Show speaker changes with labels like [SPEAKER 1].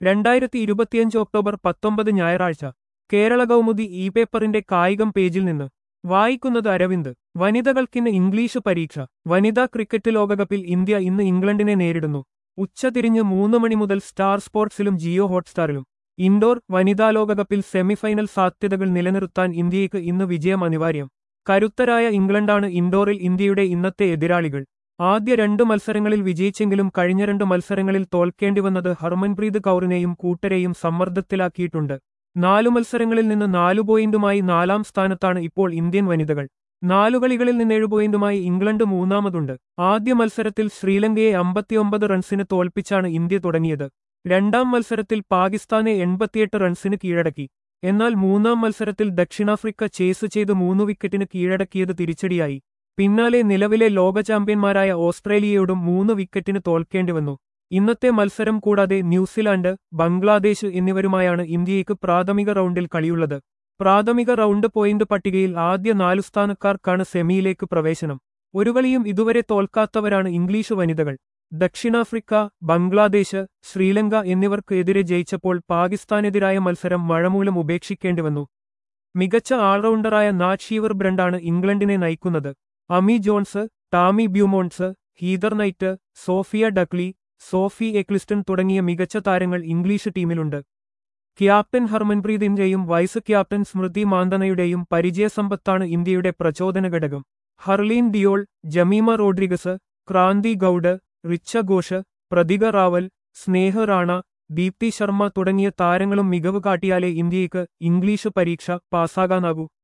[SPEAKER 1] രണ്ടായിരത്തി ഇരുപത്തിയഞ്ച് ഒക്ടോബർ പത്തൊമ്പത് ഞായറാഴ്ച കേരള കൗമുദി ഇ പേപ്പറിന്റെ കായികം പേജിൽ നിന്ന് വായിക്കുന്നത് അരവിന്ദ് വനിതകൾക്കിന്ന് ഇംഗ്ലീഷ് പരീക്ഷ വനിതാ ക്രിക്കറ്റ് ലോകകപ്പിൽ ഇന്ത്യ ഇന്ന് ഇംഗ്ലണ്ടിനെ നേരിടുന്നു ഉച്ചതിരിഞ്ഞ് മൂന്ന് മണി മുതൽ സ്റ്റാർ സ്പോർട്സിലും ജിയോ ഹോട്ട്സ്റ്റാറിലും ഇൻഡോർ വനിതാ ലോകകപ്പിൽ സെമിഫൈനൽ സാധ്യതകൾ നിലനിർത്താൻ ഇന്ത്യയ്ക്ക് ഇന്ന് വിജയം അനിവാര്യം കരുത്തരായ ഇംഗ്ലണ്ടാണ് ഇൻഡോറിൽ ഇന്ത്യയുടെ ഇന്നത്തെ എതിരാളികൾ ആദ്യ രണ്ട് മത്സരങ്ങളിൽ വിജയിച്ചെങ്കിലും കഴിഞ്ഞ രണ്ട് മത്സരങ്ങളിൽ തോൽക്കേണ്ടിവന്നത് ഹർമൻപ്രീത് കൗറിനെയും കൂട്ടരെയും സമ്മർദ്ദത്തിലാക്കിയിട്ടുണ്ട് നാലു മത്സരങ്ങളിൽ നിന്ന് നാലു പോയിന്റുമായി നാലാം സ്ഥാനത്താണ് ഇപ്പോൾ ഇന്ത്യൻ വനിതകൾ നാലു കളികളിൽ നിന്ന് ഏഴ് പോയിന്റുമായി ഇംഗ്ലണ്ട് മൂന്നാമതുണ്ട് ആദ്യ മത്സരത്തിൽ ശ്രീലങ്കയെ അമ്പത്തിയൊമ്പത് റൺസിന് തോൽപ്പിച്ചാണ് ഇന്ത്യ തുടങ്ങിയത് രണ്ടാം മത്സരത്തിൽ പാകിസ്ഥാനെ എൺപത്തിയെട്ട് റൺസിന് കീഴടക്കി എന്നാൽ മൂന്നാം മത്സരത്തിൽ ദക്ഷിണാഫ്രിക്ക ചേസ് ചെയ്ത് മൂന്ന് വിക്കറ്റിന് കീഴടക്കിയത് തിരിച്ചടിയായി പിന്നാലെ നിലവിലെ ലോക ചാമ്പ്യന്മാരായ ഓസ്ട്രേലിയയോടും മൂന്ന് വിക്കറ്റിന് തോൽക്കേണ്ടിവന്നു ഇന്നത്തെ മത്സരം കൂടാതെ ന്യൂസിലാൻഡ് ബംഗ്ലാദേശ് എന്നിവരുമായാണ് ഇന്ത്യയ്ക്ക് പ്രാഥമിക റൗണ്ടിൽ കളിയുള്ളത് പ്രാഥമിക റൗണ്ട് പോയിന്റ് പട്ടികയിൽ ആദ്യ നാലു സ്ഥാനക്കാർക്കാണ് സെമിയിലേക്ക് പ്രവേശനം ഒരു കളിയും ഇതുവരെ തോൽക്കാത്തവരാണ് ഇംഗ്ലീഷ് വനിതകൾ ദക്ഷിണാഫ്രിക്ക ബംഗ്ലാദേശ് ശ്രീലങ്ക എന്നിവർക്ക് എതിരെ ജയിച്ചപ്പോൾ പാകിസ്ഥാനെതിരായ മത്സരം മഴമൂലം ഉപേക്ഷിക്കേണ്ടിവന്നു മികച്ച ആൾറൗണ്ടറായ നാറ്റ് ഷീവർ ബ്രണ്ടാണ് ഇംഗ്ലണ്ടിനെ നയിക്കുന്നത് Amy Jones Tammy Beaumont Heather Knight Sophia Dunkley Sophie Ecclestone തുടങ്ങിയ മികച്ച താരങ്ങൾ ഇംഗ്ലീഷ് ടീമിലുണ്ട് ക്യാപ്റ്റൻ ഹർമൻപ്രീതിന്റെയും വൈസ് ക്യാപ്റ്റൻ സ്മൃതി മാന്തനയുടെയും പരിചയസമ്പത്താണ് ഇന്ത്യയുടെ പ്രചോദന ഘടകം ഹർലീൻ ഡിയോൾ ജമീമ റോഡ്രിഗസ് ക്രാന്തി ഗൌഡ് റിച്ച ഘോഷ് പ്രതിക റാവൽ സ്നേഹ റാണ ദീപ്തി ശർമ്മ തുടങ്ങിയ താരങ്ങളും മികവ് കാട്ടിയാലേ ഇന്ത്യയ്ക്ക് ഇംഗ്ലീഷ് പരീക്ഷ പാസ്സാകാനാകൂ